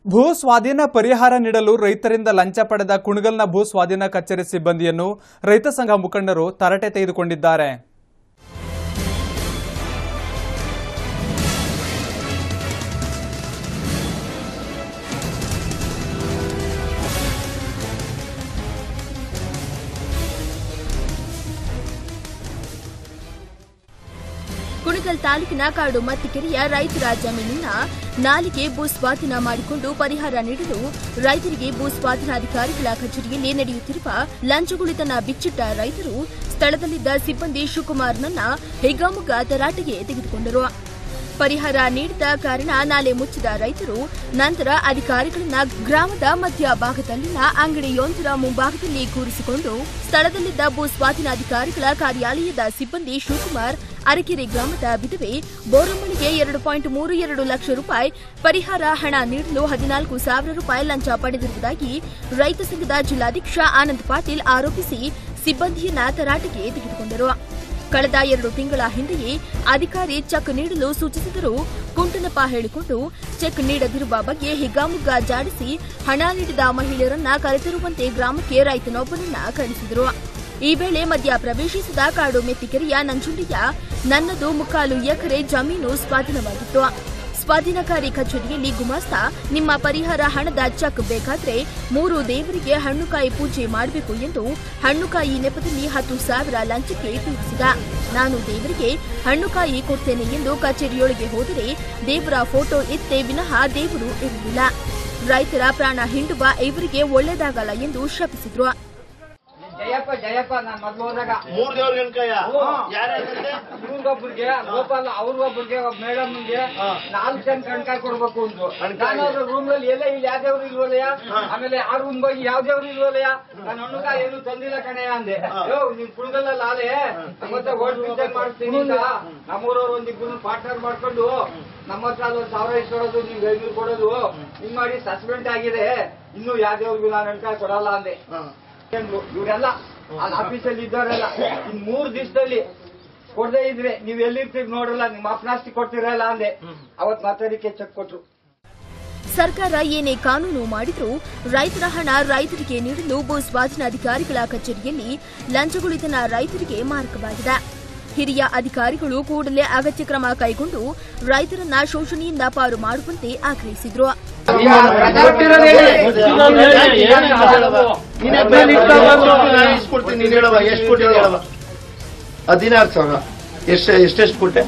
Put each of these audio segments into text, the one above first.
ಭೂ ಸ್ವಾಧೀನ ಪರಿಹಾರ ನೀಡಲು ರೈತರಿಂದ ಲಂಚ ಪಡೆದ ಕುಣಗಲ್ನ ಭೂ ಸ್ವಾಧೀನ ಕಚೇರಿ ಸಿಬ್ಬಂದಿಯನ್ನು ರೈತ ಸಂಘ ಮುಖಂಡರು ತರಟೆ ತೆಗೆದುಕೊಂಡಿದ್ದಾರೆ ಕುಣಗಲ್ ತಾಲೂಕಿನ ಕಾಡು ಮತ್ತಿಕೆರೆಯ ರೈತರ ಜಮೀನಿನ ನಾಲಿಗೆ ಭೂ ಸ್ವಾಧೀನ ಮಾಡಿಕೊಂಡು ಪರಿಹಾರ ನೀಡಲು ರೈತರಿಗೆ ಭೂ ಸ್ವಾಧೀನಾಧಿಕಾರಿಗಳ ಕಚೇರಿಯಲ್ಲಿ ನಡೆಯುತ್ತಿರುವ ಲಂಚಗುಳಿತನ ಬಿಚ್ಚಿಟ್ಟ ರೈತರು ಸ್ಥಳದಲ್ಲಿದ್ದ ಸಿಬ್ಬಂದಿ ಶಿವಕುಮಾರ್ನನ್ನ ಹೆಗ್ಗಾಮುಗ್ಗ ತರಾಟೆಗೆ ತೆಗೆದುಕೊಂಡರು ಪರಿಹಾರ ನೀಡಿದ ಕಾರಣ ನಾಲೆ ಮುಚ್ಚಿದ ರೈತರು ನಂತರ ಅಧಿಕಾರಿಗಳನ್ನ ಗ್ರಾಮದ ಮಧ್ಯ ಭಾಗದಲ್ಲಿನ ಅಂಗಡಿಯೊಂದರ ಮುಂಭಾಗದಲ್ಲಿ ಕೂರಿಸಿಕೊಂಡು ಸ್ಥಳದಲ್ಲಿದ್ದ ಭೂ ಸ್ವಾಧೀನಾಧಿಕಾರಿಗಳ ಕಾರ್ಯಾಲಯದ ಸಿಬ್ಬಂದಿ ಶಿವಕುಮಾರ್ ಅರಕೆರೆ ಗ್ರಾಮದ ವಿಧವೆ ಬೋರಮ್ಮಳಿಗೆ ಎರಡು ಪಾಯಿಂಟ್ ಮೂರು ಎರಡು ಲಕ್ಷ ರೂಪಾಯಿ ಪರಿಹಾರ ಹಣ ನೀಡಲು ಹದಿನಾಲ್ಕು ಸಾವಿರ ರೂಪಾಯಿ ಲಂಚ ಪಡೆದಿರುವುದಾಗಿ ರೈತ ಸಂಘದ ಜಿಲ್ಲಾಧ್ಯಕ್ಷ ಆನಂದ್ ಪಾಟೀಲ್ ಆರೋಪಿಸಿ ಸಿಬ್ಬಂದಿಯನ್ನ ತರಾಟೆಗೆ ತೆಗೆದುಕೊಂಡರು ಕಳೆದ ಎರಡು ತಿಂಗಳ ಹಿಂದೆಯೇ ಅಧಿಕಾರಿ ಚೆಕ್ ನೀಡಲು ಸೂಚಿಸಿದರೂ ಕುಂಟನಪ್ಪ ಹೇಳಿಕೊಂಡು ಚೆಕ್ ನೀಡದಿರುವ ಬಗ್ಗೆ ಹಿಗ್ಗಾಮುಗ್ಗಾ ಜಾಡಿಸಿ ಹಣ ನೀಡಿದ ಮಹಿಳೆಯರನ್ನ ಕರೆತರುವಂತೆ ಗ್ರಾಮಕ್ಕೆ ರೈತನೊಬ್ಬನನ್ನ ಕಳಿಸಿದರು ಈ ವೇಳೆ ಮಧ್ಯ ಪ್ರವೇಶಿಸಿದ ಕಾಡು ಮೆತ್ತಿಕೆರೆಯ ನಂಜುಂಡಿಯ ನನ್ನದು ಮುಕ್ಕಾಲು ಎಕರೆ ಜಮೀನು ಸ್ವಾಧೀನವಾಗಿತ್ತು ಸ್ವಾಧೀನಕಾರಿ ಕಚೇರಿಯಲ್ಲಿ ಗುಮಾಸ್ತ ನಿಮ್ಮ ಪರಿಹಾರ ಹಣದ ಚೆಕ್ ಬೇಕಾದ್ರೆ ಮೂರು ದೇವರಿಗೆ ಹಣ್ಣುಕಾಯಿ ಪೂಜೆ ಮಾಡಬೇಕು ಎಂದು ಹಣ್ಣುಕಾಯಿ ನೆಪದಲ್ಲಿ ಹತ್ತು ಸಾವಿರ ಲಂಚಕ್ಕೆ ತೀರಿಸಿದ ನಾನು ದೇವರಿಗೆ ಹಣ್ಣುಕಾಯಿ ಕೊಡ್ತೇನೆ ಎಂದು ಕಚೇರಿಯೊಳಗೆ ಹೋದರೆ ದೇವರ ಫೋಟೋ ಎತ್ತೇ ವಿನಃ ದೇವರು ಇರಲಿಲ್ಲ ರೈತರ ಪ್ರಾಣ ಹಿಂಡುವ ಇವರಿಗೆ ಒಳ್ಳೆಯದಾಗಲ್ಲ ಎಂದು ಶಪಿಸಿದ್ರು ಜಯಪ್ಪ ಜಯಪ್ಪ ನಾನ್ ಮೊದ್ಲು ಹೋದಾಗ ಮೂರ್ ದೇವ್ರ ಗಣಕಯ್ಯ ಯಾರ್ಯಾರಂತೆ ಇವ್ರಿಗೊಬ್ರಿಗೆ ಗೋಪಾಲ ಅವ್ರಿಗೊಬ್ರಿಗೆ ಒಬ್ಬ ಮೇಡಮ್ಗೆ ನಾಲ್ಕು ಜನ ಕಣ್ಕಾಯ್ ಕೊಡ್ಬೇಕು ಅಂದ್ರು ಕಣ್ಕಾಯಿ. ನಾನು ರೂಮ್ ನಲ್ಲಿ ಎಲ್ಲ ಇಲ್ಲಿ ಯಾವ ದೇವ್ರು ಇಲ್ವಲ್ಲಯ್ಯ ಆಮೇಲೆ ಆ ರೂಮ್ ಹೋಗಿ ಯಾವ ದೇವ್ರು ಇಲ್ವಲ್ಲಯ್ಯ ನಾನು ಹಣ್ಣುಕಾಯಿ ಏನು ತಂದಿಲ್ಲ ಕಣಯ್ಯ ಅಂದೆ ಯೋ ನಿನ್ ಕುಳ್ಗಲ್ಲ ಆಲೆ ಮತ್ತೆ ಓಟ್ ಪಿಕ್ಚರ್ ಮಾಡ್ತೀನಿ ಅಂತ ನಮ್ಮೂರವ್ರು ಒಂದಿಬ್ಬರು ಪಾರ್ಟ್ನರ್ ಮಾಡ್ಕೊಂಡು ನಮ್ಮ ಹತ್ರ ಅಲ್ಲಿ ಒಂದ್ ಸಾವಿರ ಇಸ್ಕೊಡೋದು ನಿಮ್ಗೆ ಐನೂರು ಕೊಡೋದು ಹಿಂಗ್ ಮಾಡಿ ಸಸ್ಪೆಂಡ್ ಆಗಿದೆ ಇನ್ನು ಯಾವ ದೇವ್ರಿಗೂ ನಾನು ಹಣ್ಕಾಯಿ ಕೊಡಲ್ಲ ಅಂದೆ ಅಂದ್ರು. ಇವ್ರೆಲ್ಲ ಅಲ್ಲಿ ಆಫೀಸಲ್ಲಿ ಇದ್ದವರೆಲ್ಲ ಇನ್ ಮೂರ್ ದಿವಸದಲ್ಲಿ ಕೊಡದೇ ಇದ್ರೆ ನೀವ್ ಎಲ್ಲಿರ್ತೀರಿ ನೋಡಲ್ಲ ನಿಮ್ಮ ಅಪ್ನಾಸ್ತಿ ಕೊಡ್ತಿರಲ್ಲ ಅಂದೆ ಅವತ್ ಮಾತಾಡಿಕೆ ಚೆಕ್ ಕೊಟ್ರು ಸರ್ಕಾರ ಏನೇ ಕಾನೂನು ಮಾಡಿದ್ರೂ ರೈತರ ಹಣ ರೈತರಿಗೆ ನೀಡಲು ಭೂ ಸ್ವಾಧೀನಾಧಿಕಾರಿಗಳ ಕಚೇರಿಯಲ್ಲಿ ಲಂಚಗುಳಿತನ ರೈತರಿಗೆ ಮಾರಕವಾಗಿದೆ ಹಿರಿಯ ಅಧಿಕಾರಿಗಳು ಕೂಡಲೇ ಅಗತ್ಯ ಕ್ರಮ ಕೈಗೊಂಡು ರೈತರನ್ನ ಶೋಷಣೆಯಿಂದ ಪಾರು ಮಾಡುವಂತೆ ಆಗ್ರಹಿಸಿದ್ರು ನಾನು ಇಸ್ಕೊಡ್ತೀನಿ ನೀನ್ ಹೇಳವ ಎಷ್ಟು ಕೊಟ್ಟೆ ಹೇಳವ ಹದಿನಾರು ಸಾವಿರ ಎಷ್ಟು ಎಷ್ಟೆಷ್ಟು ಕೊಟ್ಟೆ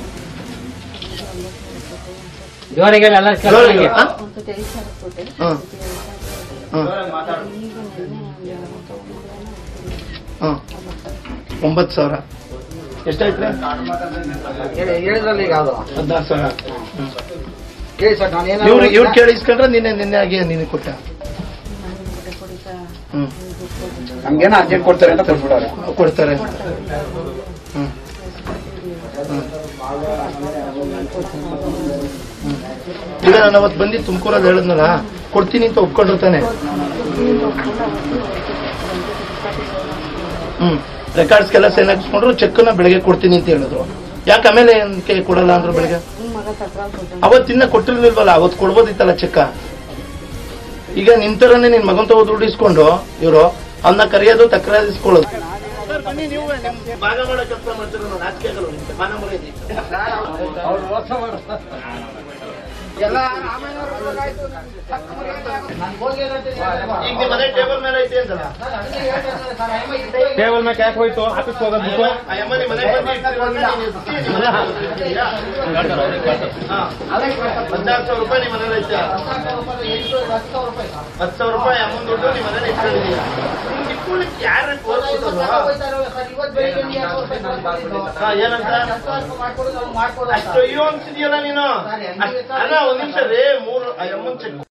ಜೋರಿಗೆಲ್ಲ ಎಲ್ಲ ಜೋರಾಗಿ, ಹಾ? ಒಂದು ತೆರಿಸಾರ ಕೊಟ್ಟೆ ಹ್ಮ್. ಹ್ಮ್. ಈಗ ಮೊನ್ನೆ ಒಂದು ಹ್ಮ್. ಒಂಬತ್ತು ಸಾವಿರ ಎಷ್ಟಾಯ್ತು ಹೇಳಿದ್ರಲ್ಲಿ ಈಗ ಅದು ಹದಿನಾರು ಸಾವಿರ ಕೇಳಿ ಸರ್ ನಾನು ಇವ್ರು ಇವ್ರು ಕೇಳಿ ಇಸ್ಕೊಂಡ್ರೆ ನಿನ್ನೆ ನಿನ್ನೆ ಆಗಿ ನಿನಗೆ ಕೊಟ್ಟ ನಾನು ಕೊಟ್ಟೆ ಕೊಡಿಸ ಹ್ಮ್ ನಮ್ಗೇನೋ ಅರ್ಜೆಂಟ್ ಕೊಡ್ತಾರೆ ಅಂತ ಕೊಟ್ಬಿಡೋರು ಕೊಡ್ತಾರೆ ಹ್ಮ್ ಈಗ ನಾನು ಅವತ್ತು ಬಂದು ತುಮಕೂರಲ್ಲಿ ಹೇಳಿದ್ನಲ್ಲ ಕೊಡ್ತೀನಿ ಅಂತ ಒಪ್ಕೊಂಡಿರ್ತಾನೆ ಹ್ಮ್ ರೆಕಾರ್ಡ್ಸ್ಗೆಲ್ಲ ಸೈನ್ ಹಾಕಿಸ್ಕೊಂಡ್ರು ಚೆಕ್ನ ಬೆಳಗ್ಗೆ ಕೊಡ್ತೀನಿ ಅಂತ ಹೇಳಿದ್ರು ಯಾಕೆ ಆಮೇಲೆ ಏನಕ್ಕೆ ಕೊಡಲ್ಲ ಅಂದ್ರು ಬೆಳಗ್ಗೆ ನಿಮ್ಮ ಮಗ ತಕ್ರಾರ್ ಕೊಟ್ಟೆ ಅವತ್ತಿನ್ನ ಕೊಟ್ಟಿರ್ಲಿಲ್ವಲ್ಲ ಅವತ್ತು ಕೊಡ್ಬೋದಿತ್ತಲ್ಲ ಚೆಕ್ಕ ಈಗ ನಿನ್ ತರನೇ ನಿನ್ ಮಗನ್ ತಗೋ ದುಡ್ಡು ಇಸ್ಕೊಂಡು ಇವರು ಅವನ್ನ ಕರೆಯೋದು ತಕರಾರಿಸ್ಕೊಳ್ಳೋದು ಬನ್ನಿ ನೀವು ಭಾಗ ಮಾಡೋ ಕೆಲಸ ಮಾಡ್ತೀರ ನಾಚಿಕೆ ಆಗಲ್ಲ ನಿಮ್ಗೆ ಮಾನ ಮರ್ಯಾದೆ ಅವ್ರು ಮೋಸ ಮಾಡೋದು. ಎಲ್ಲ ರಾಮಾಯಣವ್ರು ಹೋಗಾಯ್ತು, ತಕ್ಕ ಮರ್ಯಾದೆ ಆಗುತ್ತೆ. ನಾನ್ ಹೋಗಿ ಹೇಳ್ತೀನಿ. ಈಗ ನಿಮ್ಮ ಮನೆ ಟೇಬಲ್ ಮೇಲೆ ಐತೆ ಅಂತಲ್ಲ ನಾನು ಅದನ್ನೇ ಹೇಳ್ತೀನಿ ಸರ್, ಅಮ್ಮ ಇದ್ದೇ ಇದೆ. ಟೇಬಲ್ ಮೇಲೆ ಯಾಕೆ ಹೋಯ್ತು ಆಫೀಸ್ ಹೋಗೋದು ಆ ಯಮ್ಮ ನಿಮ್ಮ ಮನೆಗೆ ಬಂದು ಇಟ್ಟಿರೋದ್ರಿಂದ ನೀನು ಎತ್ತಿ ನಿಮ್ಮ ಮನೆಗೆ ಇಟ್ಟಿದ್ದೀಯಾ? ಹಾ. ಅದೇ ಕೊಡ್ತಾರೆ. ಹದಿನಾರು ಸಾವಿರ ರೂಪಾಯಿ ನಿಮ್ಮ ಮನೇಲಿ ಐತೆ ಹತ್ತು ಸಾವಿರ ರೂಪಾಯಿ, ಎಂಟು, ಹತ್ತು ಸಾವಿರ ರೂಪಾಯಿ. ಹತ್ತು ಸಾವಿರ ರೂಪಾಯಿ ಅಮ್ಮನ ದುಡ್ಡು ನಿಮ್ಮ ಮನೇಲಿ ಇಟ್ಕೊಂಡಿದ್ದೀಯಾ ನಿಮ್ಗೆ ಇಟ್ಕೊಳ್ಳಿಕ್ಕೆ ಯಾರು ಇವತ್ತು ತೋರಿಸಿದ್ರು ಹೋಯ್ತಾರಲ್ಲ ಸರ್, ಇವತ್ತು ಬೆಳಿಗ್ಗೆ ನೀವು ಎರಡು ರೂಪಾಯಿ ಕೊಡ್ತಿದ್ದು. ಹಾ, ಏನಂತ ಹತ್ತು ಸಾವಿರ ಮಾಡ್ಕೊಡು, ನಾವು ಮಾಡ್ಕೊಡು ಅಂತ. ಅಷ್ಟು ಅಯ್ಯೋ ಅನ್ಸಿದ್ಯಲ್ಲ ನೀನು ನಾನು ಹೆಂಗೆ ಅಷ್ಟ್- ಅಲ್ಲ ಒಂದ್ ನಿಮಿಷ ರೇ ಮೂರು ಆ ಅಮ್ಮನ್ ಚೆಕ್